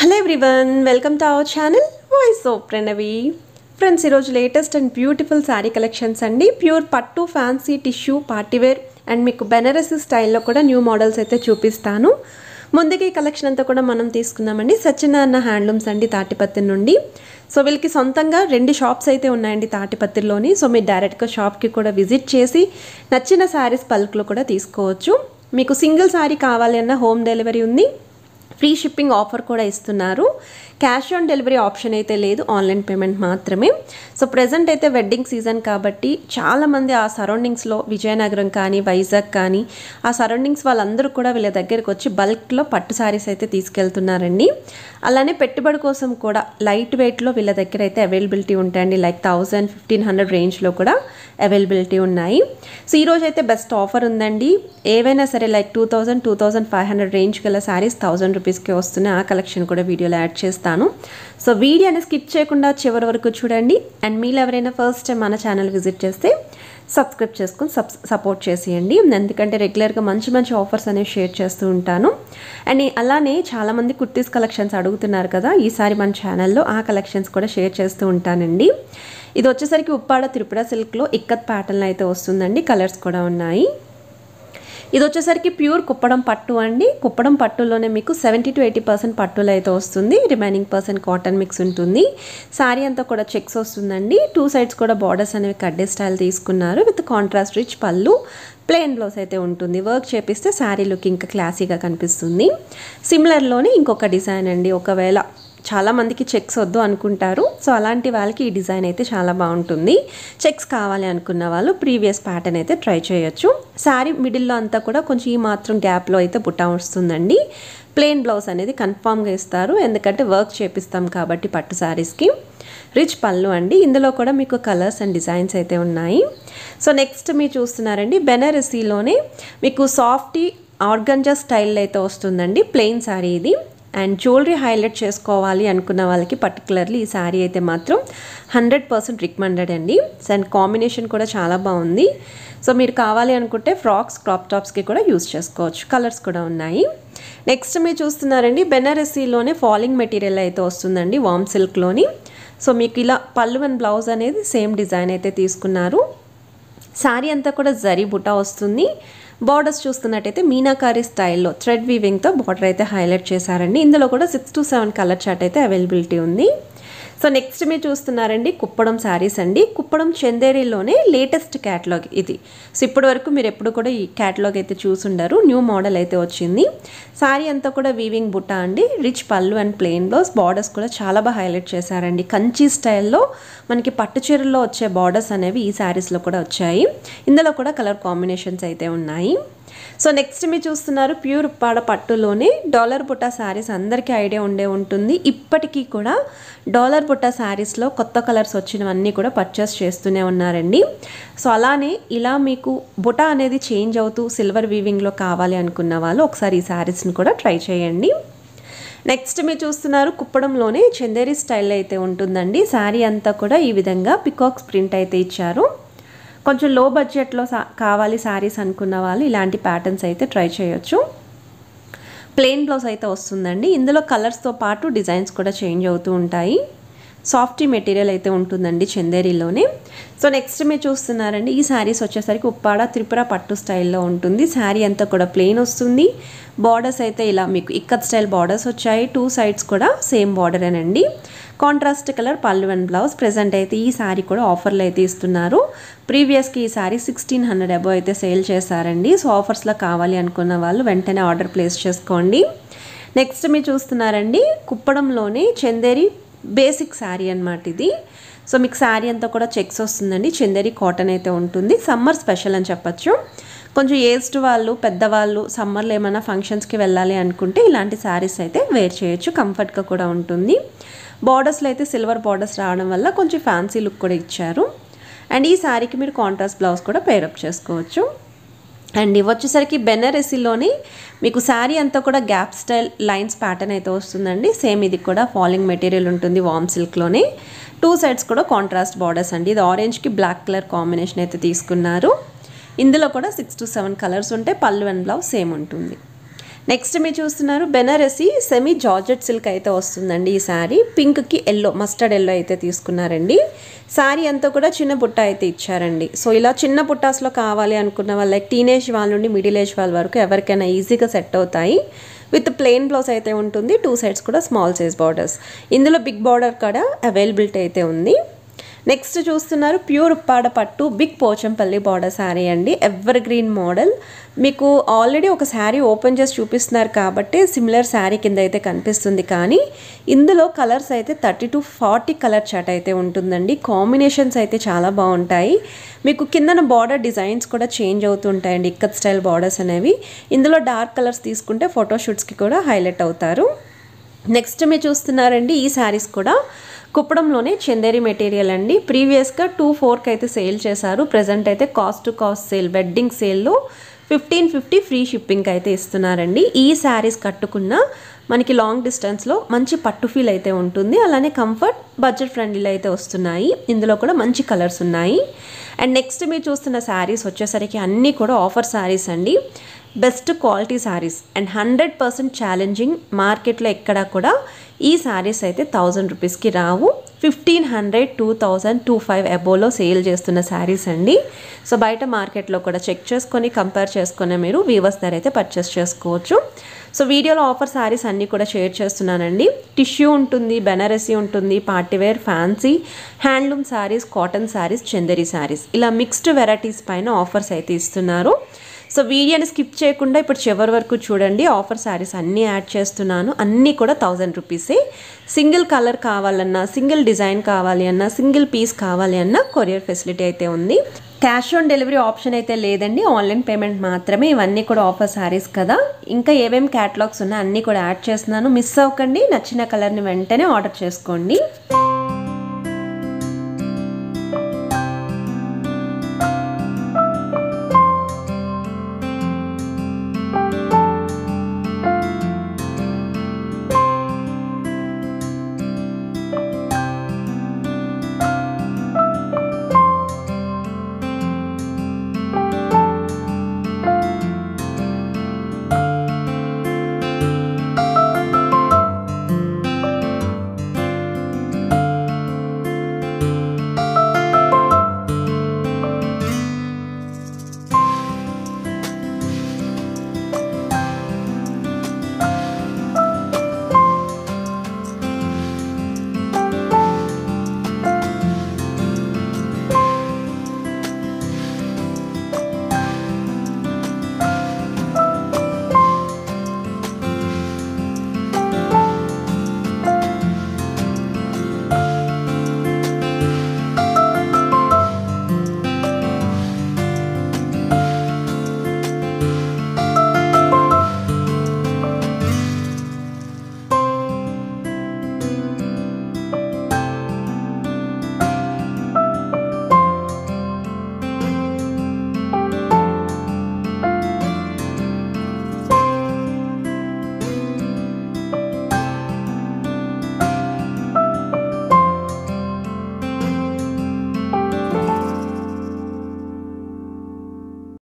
hello everyone welcome to our channel voice of Pranavi friends ఈరోజు latest and beautiful sari collections అండి pure పట్టు fancy tissue party wear and మీకు బెనారసీ స్టైల్లో కూడా న్యూ మోడల్స్ అయితే చూపిస్తాను ముందుగా ఈ కలెక్షన్ అంతా కూడా మనం తీసుకున్నామండి సత్యనారాయణ హ్యాండ్లూమ్స్ అండి తాటిపత్తి నుండి సో వీళ్ళకి సొంతంగా రెండు షాప్స్ అయితే ఉన్నాయండి తాటిపత్రిలోని సో మీరు డైరెక్ట్గా షాప్కి కూడా విజిట్ చేసి నచ్చిన శారీస్ పల్క్లో కూడా తీసుకోవచ్చు మీకు సింగిల్ శారీ కావాలి అన్న హోమ్ డెలివరీ ఉంది ఫ్రీ షిప్పింగ్ ఆఫర్ కూడా ఇస్తున్నారు క్యాష్ ఆన్ డెలివరీ ఆప్షన్ అయితే లేదు ఆన్లైన్ పేమెంట్ మాత్రమే సో ప్రజెంట్ అయితే వెడ్డింగ్ సీజన్ కాబట్టి చాలామంది ఆ సరౌండింగ్స్లో విజయనగరం కానీ వైజాగ్ కానీ ఆ సరౌండింగ్స్ వాళ్ళందరూ కూడా వీళ్ళ దగ్గరికి వచ్చి బల్క్లో పట్టు శారీస్ అయితే తీసుకెళ్తున్నారండి అలానే పెట్టుబడి కోసం కూడా లైట్ వెయిట్లో వీళ్ళ దగ్గర అయితే అవైలబిలిటీ ఉంటాయండి లైక్ థౌజండ్ ఫిఫ్టీన్ హండ్రెడ్ రేంజ్లో కూడా అవైలబిలిటీ ఉన్నాయి సో ఈరోజు అయితే బెస్ట్ ఆఫర్ ఉందండి ఏవైనా సరే like two thousand two thousand five hundred range గల శారీస్ థౌజండ్ రూపీస్కి వస్తున్నాయి ఆ కలెక్షన్ కూడా వీడియోలో యాడ్ చేస్తాను సో వీడియోని స్కిప్ చేయకుండా చివరి వరకు చూడండి అండ్ మీరు ఎవరైనా ఫస్ట్ టైం మన ఛానల్ విజిట్ చేస్తే సబ్స్క్రైబ్ చేసుకొని సబ్ సపోర్ట్ చేసేయండి ఎందుకంటే రెగ్యులర్గా మంచి మంచి ఆఫర్స్ అనేవి షేర్ చేస్తూ ఉంటాను అండ్ అలానే చాలామంది కుర్తీస్ కలెక్షన్స్ అడుగుతున్నారు కదా ఈసారి మన ఛానల్లో ఆ కలెక్షన్స్ కూడా షేర్ చేస్తూ ఉంటానండి ఇది వచ్చేసరికి ఉప్పాడ త్రిపుర సిల్క్లో ఇక్కత్ ప్యాటర్న్ అయితే వస్తుందండి కలర్స్ కూడా ఉన్నాయి ఇది వచ్చేసరికి ప్యూర్ కుప్పడం పట్టు అండి కుప్పడం పట్టులోనే మీకు సెవెంటీ టు ఎయిటీ పర్సెంట్ పట్టులో అయితే వస్తుంది రిమైనింగ్ పర్సెంట్ కాటన్ మిక్స్ ఉంటుంది శారీ అంతా కూడా చెక్స్ వస్తుందండి టూ సైడ్స్ కూడా బార్డర్స్ అనేవి కడ్డే స్టైల్ తీసుకున్నారు విత్ కాంట్రాస్ట్ రిచ్ పళ్ళు ప్లెయిన్ బ్లౌజ్ అయితే ఉంటుంది వర్క్ చేపిస్తే శారీ లుక్ ఇంకా క్లాసీగా కనిపిస్తుంది సిమిలర్లోనే ఇంకొక డిజైన్ అండి ఒకవేళ చాలా మందికి చెక్స్ వద్దు అనుకుంటారు సో అలాంటి వాళ్ళకి ఈ డిజైన్ అయితే చాలా బాగుంటుంది చెక్స్ కావాలి అనుకున్న వాళ్ళు ప్రీవియస్ ప్యాటర్న్ అయితే ట్రై చేయొచ్చు శారీ మిడిల్లో అంతా కూడా కొంచెం ఈ మాత్రం గ్యాప్లో అయితే బుట్ట వస్తుందండి ప్లెయిన్ బ్లౌజ్ అనేది కన్ఫామ్గా ఇస్తారు ఎందుకంటే వర్క్ చేపిస్తాం కాబట్టి పట్టు శారీస్కి రిచ్ పళ్ళు అండి ఇందులో కూడా మీకు కలర్స్ అండ్ డిజైన్స్ అయితే ఉన్నాయి సో నెక్స్ట్ మీరు చూస్తున్నారండి బెనారసీలోనే మీకు సాఫ్టీ ఆర్గంజా స్టైల్ అయితే వస్తుందండి ప్లెయిన్ శారీ ఇది అండ్ జ్యువెలరీ హైలైట్ చేసుకోవాలి అనుకున్న వాళ్ళకి పర్టికులర్లీ ఈ శారీ అయితే మాత్రం హండ్రెడ్ పర్సెంట్ రికమెండెడ్ అండి అండ్ కాంబినేషన్ కూడా చాలా బాగుంది సో మీరు కావాలి అనుకుంటే ఫ్రాక్స్ క్రాప్ టాప్స్కి కూడా యూస్ చేసుకోవచ్చు కలర్స్ కూడా ఉన్నాయి నెక్స్ట్ మీరు చూస్తున్నారండి బెనారసీలోనే ఫాలింగ్ మెటీరియల్ అయితే వస్తుందండి వామ్ సిల్క్లోని సో మీకు ఇలా పళ్ళు అండ్ బ్లౌజ్ అనేది సేమ్ డిజైన్ అయితే తీసుకున్నారు శారీ అంతా కూడా జరీ బుటా వస్తుంది బార్డర్స్ చూస్తున్నట్టయితే మీనాకారి స్టైల్లో థ్రెడ్ వీవింగ్తో బార్డర్ అయితే హైలైట్ చేశారండి ఇందులో కూడా six to seven colour chart అయితే అవైలబిలిటీ ఉంది సో నెక్స్ట్ మీరు చూస్తున్నారండి కుప్పడం శారీస్ అండి కుప్పడం చందేరిలోనే లేటెస్ట్ క్యాటలాగ్ ఇది సో ఇప్పటి వరకు మీరు ఎప్పుడు కూడా ఈ క్యాటలాగ్ అయితే చూసుండరు న్యూ మోడల్ అయితే వచ్చింది శారీ అంతా కూడా వీవింగ్ బుట్ట అండి రిచ్ పళ్ళు అండ్ ప్లెయిన్ బ్లౌజ్ బార్డర్స్ కూడా చాలా బాగా హైలైట్ చేశారండి కంచి స్టైల్లో మనకి పట్టు చీరల్లో వచ్చే బార్డర్స్ అనేవి ఈ శారీస్లో కూడా వచ్చాయి ఇందులో కూడా కలర్ కాంబినేషన్స్ అయితే ఉన్నాయి సో నెక్స్ట్ మీరు చూస్తున్నారు ప్యూర్ ఉప్పాడ పట్టులోనే డాలర్ బుట్ట శారీస్ అందరికీ ఐడియా ఉండే ఉంటుంది ఇప్పటికీ కూడా డాలర్ బుట్ట శారీస్లో కొత్త కలర్స్ వచ్చినవన్నీ కూడా పర్చేస్ చేస్తూనే ఉన్నారండి సో అలానే ఇలా మీకు బుట్ట అనేది చేంజ్ అవుతూ సిల్వర్ వీవింగ్లో కావాలి అనుకున్న వాళ్ళు ఒకసారి ఈ శారీస్ని కూడా ట్రై చేయండి నెక్స్ట్ మీరు చూస్తున్నారు కుప్పడంలోనే చందేరి స్టైల్ అయితే ఉంటుందండి శారీ అంతా కూడా ఈ విధంగా పికాక్స్ ప్రింట్ అయితే ఇచ్చారు కొంచెం లో బడ్జెట్లో సా కావాలి శారీస్ అనుకున్న వాళ్ళు ఇలాంటి ప్యాటర్న్స్ అయితే ట్రై చేయొచ్చు ప్లెయిన్ బ్లౌజ్ అయితే వస్తుందండి ఇందులో కలర్స్తో పాటు డిజైన్స్ కూడా చేంజ్ అవుతూ ఉంటాయి సాఫ్టీ మెటీరియల్ అయితే ఉంటుందండి చందేరిలోనే సో నెక్స్ట్ మీరు చూస్తున్నారండి ఈ శారీస్ వచ్చేసరికి ఉప్పాడ త్రిపుర పట్టు స్టైల్లో ఉంటుంది శారీ అంతా కూడా ప్లెయిన్ వస్తుంది బార్డర్స్ అయితే ఇలా మీకు ఇక్కత్ స్టైల్ బార్డర్స్ వచ్చాయి టూ సైడ్స్ కూడా సేమ్ బార్డరేనండి కాంట్రాస్ట్ కలర్ పళ్ళు అండ్ బ్లౌజ్ ప్రజెంట్ అయితే ఈ శారీ కూడా ఆఫర్లు అయితే ఇస్తున్నారు ప్రీవియస్కి ఈ శారీ సిక్స్టీన్ హండ్రెడ్ అబో అయితే సేల్ చేశారండి సో ఆఫర్స్లో కావాలి అనుకున్న వాళ్ళు వెంటనే ఆర్డర్ ప్లేస్ చేసుకోండి నెక్స్ట్ మీరు చూస్తున్నారండి కుప్పడంలోనే చందేరి బేసిక్ శారీ అనమాట ఇది సో మీకు శారీ అంతా కూడా చెక్స్ వస్తుందండి చందేరి కాటన్ అయితే ఉంటుంది సమ్మర్ స్పెషల్ అని చెప్పచ్చు కొంచెం ఏజ్డ్ వాళ్ళు పెద్దవాళ్ళు సమ్మర్లో ఏమైనా ఫంక్షన్స్కి వెళ్ళాలి అనుకుంటే ఇలాంటి శారీస్ అయితే వేర్ చేయొచ్చు కంఫర్ట్గా కూడా ఉంటుంది బార్డర్స్లో అయితే సిల్వర్ బార్డర్స్ రావడం వల్ల కొంచెం ఫ్యాన్సీ లుక్ కూడా ఇచ్చారు అండ్ ఈ శారీకి మీరు కాంట్రాస్ట్ బ్లౌజ్ కూడా పేరప్ చేసుకోవచ్చు అండ్ ఇవి వచ్చేసరికి బెనారసీలోని మీకు శారీ అంతా కూడా గ్యాప్ స్టైల్ లైన్స్ ప్యాటర్న్ అయితే వస్తుందండి సేమ్ ఇది కూడా ఫాలింగ్ మెటీరియల్ ఉంటుంది వామ్ సిల్క్లోనే టూ సైడ్స్ కూడా కాంట్రాస్ట్ బార్డర్స్ అండి ఇది ఆరెంజ్కి బ్లాక్ కలర్ కాంబినేషన్ అయితే తీసుకున్నారు ఇందులో కూడా సిక్స్ టు సెవెన్ కలర్స్ ఉంటే పళ్ళు అండ్ బ్లౌజ్ సేమ్ ఉంటుంది నెక్స్ట్ మీరు చూస్తున్నారు బెనారసి సెమీ జార్జెట్ సిల్క్ అయితే వస్తుందండి ఈ శారీ పింక్కి ఎల్లో మస్టర్డ్ ఎల్లో అయితే తీసుకున్నారండి శారీ అంతా కూడా చిన్న బుట్ట అయితే ఇచ్చారండి సో ఇలా చిన్న బుట్టాస్లో కావాలి అనుకున్న వాళ్ళ లైక్ టీనేజ్ వాళ్ళ నుండి మిడిల్ ఏజ్ వాళ్ళ వరకు ఎవరికైనా ఈజీగా సెట్ అవుతాయి విత్ ప్లెయిన్ బ్లౌజ్ అయితే ఉంటుంది టూ సైడ్స్ కూడా స్మాల్ సైజ్ బార్డర్స్ ఇందులో బిగ్ బార్డర్ కూడా అవైలబిలిటీ అయితే ఉంది నెక్స్ట్ చూస్తున్నారు ప్యూర్ ఉప్పాడ పట్టు బిగ్ పోచంపల్లి బార్డర్ శారీ అండి ఎవర్ గ్రీన్ మోడల్ మీకు ఆల్రెడీ ఒక శారీ ఓపెన్ చేసి చూపిస్తున్నారు కాబట్టి సిమిలర్ శారీ కింద అయితే కనిపిస్తుంది కానీ ఇందులో కలర్స్ అయితే thirty to forty colour chart అయితే ఉంటుందండి కాంబినేషన్స్ అయితే చాలా బాగుంటాయి మీకు కిందన బార్డర్ డిజైన్స్ కూడా చేంజ్ అవుతుంటాయండి ఇక్కత్ స్టైల్ బార్డర్స్ అనేవి ఇందులో డార్క్ కలర్స్ తీసుకుంటే ఫోటోషూట్స్కి కూడా హైలైట్ అవుతారు నెక్స్ట్ మీరు చూస్తున్నారండి ఈ శారీస్ కూడా కుప్పడంలోనే చందేరి మెటీరియల్ అండి ప్రీవియస్గా టూ ఫోర్కి అయితే సేల్ చేశారు ప్రజెంట్ అయితే cost to cost sale wedding సేల్లో ఫిఫ్టీన్ ఫిఫ్టీ ఫ్రీ షిప్పింగ్ అయితే ఇస్తున్నారండి ఈ శారీస్ కట్టుకున్న మనకి లాంగ్ డిస్టెన్స్లో మంచి పట్టు ఫీల్ అయితే ఉంటుంది అలానే కంఫర్ట్ బడ్జెట్ ఫ్రెండ్లీలో అయితే వస్తున్నాయి ఇందులో కూడా మంచి కలర్స్ ఉన్నాయి అండ్ నెక్స్ట్ మీరు చూస్తున్న శారీస్ వచ్చేసరికి అన్నీ కూడా ఆఫర్ శారీస్ అండి best quality saris and hundred percent challenging మార్కెట్లో ఎక్కడా కూడా ఈ శారీస్ అయితే థౌజండ్ రూపీస్కి రావు fifteen hundred two thousand two five అబోలో సేల్ చేస్తున్న శారీస్ అండి సో బయట మార్కెట్లో కూడా చెక్ చేసుకొని కంపేర్ చేసుకొని మీరు వీవర్స్ ధర అయితే పర్చేస్ చేసుకోవచ్చు సో వీడియోలో ఆఫర్ శారీస్ అన్నీ కూడా షేర్ చేస్తున్నానండి టిష్యూ ఉంటుంది బెనారసీ ఉంటుంది party wear fancy handloom saris cotton saris Chanderi saris ఇలా మిక్స్డ్ వెరైటీస్ పైన ఆఫర్స్ అయితే ఇస్తున్నారు సో వీడియోని స్కిప్ చేయకుండా ఇప్పుడు చివరి వరకు చూడండి ఆఫర్ శారీస్ అన్నీ యాడ్ చేస్తున్నాను అన్నీ కూడా థౌజండ్ రూపీసే సింగిల్ కలర్ కావాలన్నా సింగిల్ డిజైన్ కావాలి అన్నా సింగిల్ పీస్ కావాలి అన్నా కొరియర్ ఫెసిలిటీ అయితే ఉంది క్యాష్ ఆన్ డెలివరీ ఆప్షన్ అయితే లేదండి ఆన్లైన్ పేమెంట్ మాత్రమే ఇవన్నీ కూడా ఆఫర్ శారీస్ కదా ఇంకా ఏమేమి క్యాటలాగ్స్ ఉన్నా అన్నీ కూడా యాడ్ చేస్తున్నాను మిస్ అవ్వకండి నచ్చిన కలర్ని వెంటనే ఆర్డర్ చేసుకోండి